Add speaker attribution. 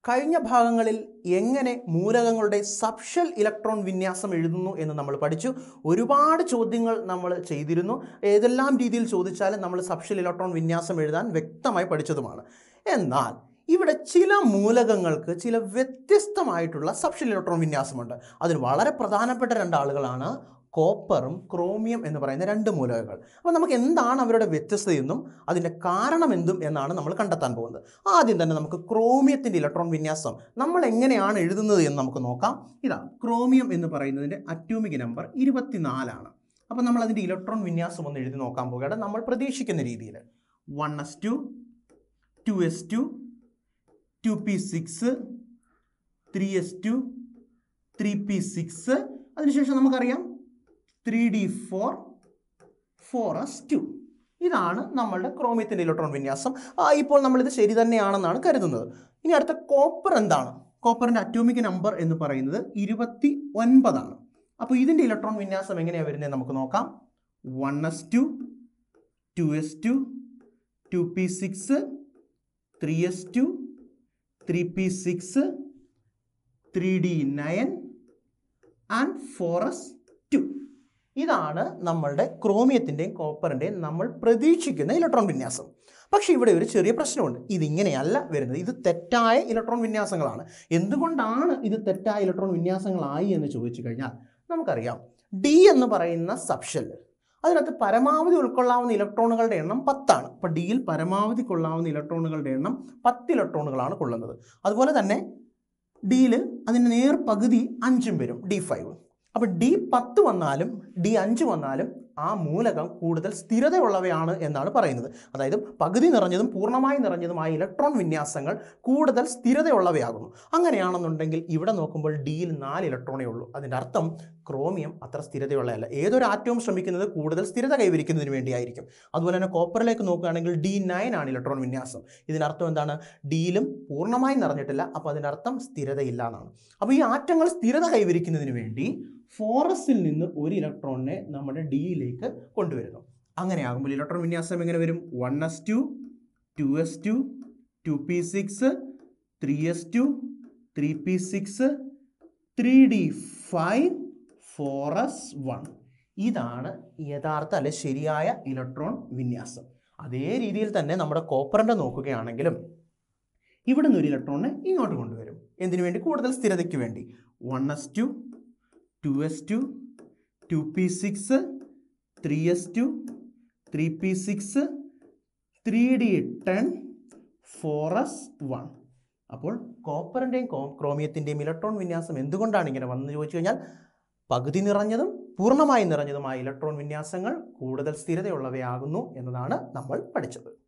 Speaker 1: കഴിഞ്ഞ ഭാഗങ്ങളിൽ എങ്ങനെ മൂലകങ്ങളുടെ സബ്ഷൽ ഇലക്ട്രോൺ വിന്യാസം എഴുതുന്നു എന്ന് നമ്മൾ പഠിച്ചു ഒരുപാട് ചോദ്യങ്ങൾ നമ്മൾ ചെയ്തിരുന്നു ഏതെല്ലാം രീതിയിൽ ചോദിച്ചാലും നമ്മൾ സബ്ഷൽ ഇലക്ട്രോൺ വിന്യാസം എഴുതാൻ വ്യക്തമായി പഠിച്ചതുമാണ് എന്നാൽ ഇവിടെ ചില മൂലകങ്ങൾക്ക് ചില വ്യത്യസ്തമായിട്ടുള്ള സബ്ഷൽ ഇലക്ട്രോൺ വിന്യാസമുണ്ട് അതിന് വളരെ പ്രധാനപ്പെട്ട രണ്ടാളുകളാണ് കോപ്പറും ക്രോമിയം എന്ന് പറയുന്ന രണ്ട് മൂലകങ്ങൾ അപ്പോൾ നമുക്ക് എന്താണ് അവരുടെ വ്യത്യസ്തതയെന്നും അതിൻ്റെ കാരണം എന്തും എന്നാണ് നമ്മൾ കണ്ടെത്താൻ പോകുന്നത് ആദ്യം തന്നെ നമുക്ക് ക്രോമിയത്തിൻ്റെ ഇലക്ട്രോൺ വിന്യാസം നമ്മൾ എങ്ങനെയാണ് എഴുതുന്നത് എന്ന് നമുക്ക് നോക്കാം ഇതാ ക്രോമിയം എന്ന് പറയുന്നതിൻ്റെ അറ്റോമിക് നമ്പർ ഇരുപത്തിനാലാണ് അപ്പോൾ നമ്മൾ അതിൻ്റെ ഇലക്ട്രോൺ വിന്യാസം ഒന്ന് എഴുതി നോക്കാൻ പോകുകയാണ് നമ്മൾ പ്രതീക്ഷിക്കുന്ന രീതിയിൽ one S two two S two two P six three S two three P six അതിനുശേഷം നമുക്കറിയാം three D four four S two ഇതാണ് നമ്മളുടെ ക്രോമിയത്തിൻ്റെ ഇലക്ട്രോൺ വിന്യാസം ആ, ഇപ്പോൾ നമ്മളിത് ശരി തന്നെയാണെന്നാണ് കരുതുന്നത് ഇനി അടുത്ത കോപ്പർ എന്താണ് കോപ്പറിൻ്റെ അറ്റോമിക് നമ്പർ എന്ന് പറയുന്നത് ഇരുപത്തി ഒൻപതാണ് അപ്പോൾ ഇതിൻ്റെ ഇലക്ട്രോൺ വിന്യാസം എങ്ങനെയാണ് വരുന്നത് നമുക്ക് നോക്കാം one S two two S two two P six three S two three P six three d nine and four S two ഇതാണ് നമ്മളുടെ ക്രോമിയത്തിൻ്റെയും കോപ്പറിൻ്റെയും നമ്മൾ പ്രതീക്ഷിക്കുന്ന ഇലക്ട്രോൺ വിന്യാസം പക്ഷേ ഇവിടെ ഒരു ചെറിയ പ്രശ്നമുണ്ട് ഇതിങ്ങനെയല്ല വരുന്നത് ഇത് തെറ്റായ ഇലക്ട്രോൺ വിന്യാസങ്ങളാണ് എന്തുകൊണ്ടാണ് ഇത് തെറ്റായ ഇലക്ട്രോൺ വിന്യാസങ്ങളായി എന്ന് ചോദിച്ചു കഴിഞ്ഞാൽ നമുക്കറിയാം ഡി എന്ന് പറയുന്ന സബ്ഷെൽ അതിനകത്ത് പരമാവധി ഉൾക്കൊള്ളാവുന്ന ഇലക്ട്രോണുകളുടെ എണ്ണം പത്താണ് അപ്പോൾ ഡിയിൽ പരമാവധി കൊള്ളാവുന്ന ഇലക്ട്രോണുകളുടെ എണ്ണം പത്ത് ഇലക്ട്രോണുകളാണ് കൊള്ളുന്നത് അതുപോലെ തന്നെ ഡിയിൽ അതിൻ്റെ നേർ പകുതി അഞ്ചും വരും ഡി ഫൈവ് അപ്പോൾ ഡി പത്ത് വന്നാലും ഡി അഞ്ച് വന്നാലും ആ മൂലകം കൂടുതൽ സ്ഥിരതയുള്ളവയാണ് എന്നാണ് പറയുന്നത് അതായത് പകുതി നിറഞ്ഞതും പൂർണ്ണമായി നിറഞ്ഞതുമായ ഇലക്ട്രോൺ വിന്യാസങ്ങൾ കൂടുതൽ സ്ഥിരതയുള്ളവയാകുന്നു അങ്ങനെയാണെന്നുണ്ടെങ്കിൽ ഇവിടെ നോക്കുമ്പോൾ ഡിയിൽ നാല് ഇലക്ട്രോണേ ഉള്ളൂ അതിൻ്റെ അർത്ഥം ക്രോമിയം അത്ര സ്ഥിരതയുള്ളതല്ല ഏതൊരു ആറ്റവും ശ്രമിക്കുന്നത് കൂടുതൽ സ്ഥിരത കൈവരിക്കുന്നതിന് വേണ്ടിയായിരിക്കും അതുപോലെ തന്നെ കോപ്പറിലേക്ക് നോക്കുകയാണെങ്കിൽ ഡി നയൻ ആണ് ഇലക്ട്രോൺ വിന്യാസം ഇതിനർത്ഥം എന്താണ് ഡിയിലും പൂർണ്ണമായി നിറഞ്ഞിട്ടില്ല അപ്പോൾ അതിനർത്ഥം സ്ഥിരതയില്ല എന്നാണ് അപ്പോൾ ഈ ആറ്റങ്ങൾ സ്ഥിരത കൈവരിക്കുന്നതിന് വേണ്ടി ഫോറസിൽ നിന്ന് ഒരു ഇലക്ട്രോണിനെ നമ്മുടെ ഡിയിലേക്ക് കൊണ്ടുവരുന്നു അങ്ങനെയാകുമ്പോൾ ഇലക്ട്രോൺ വിന്യാസം എങ്ങനെ വരും one S two two S two two P six three S two three P six three d five four s one ഇതാണ് യഥാർത്ഥ അല്ലെ ശരിയായ ഇലക്ട്രോൺ വിന്യാസം അതേ രീതിയിൽ തന്നെ നമ്മുടെ കോപ്പറിൻ്റെ നോക്കുകയാണെങ്കിലും ഇവിടെ നിന്ന് ഒരു ഇലക്ട്രോണിനെ ഇങ്ങോട്ട് കൊണ്ടുവരും എന്തിനു വേണ്ടി കൂടുതൽ സ്ഥിരതയ്ക്ക് വേണ്ടി one S two two S two two P six three S two three P six three d ten four s one അപ്പോൾ കോപ്പറിൻ്റെയും ക്രോമിയത്തിൻ്റെയും ഇലക്ട്രോൺ വിന്യാസം എന്തുകൊണ്ടാണ് ഇങ്ങനെ വന്നു ചോദിച്ചു കഴിഞ്ഞാൽ പകുതി നിറഞ്ഞതും പൂർണ്ണമായി നിറഞ്ഞതുമായ ഇലക്ട്രോൺ വിന്യാസങ്ങൾ കൂടുതൽ സ്ഥിരതയുള്ളവയാകുന്നു എന്നതാണ് നമ്മൾ പഠിച്ചത്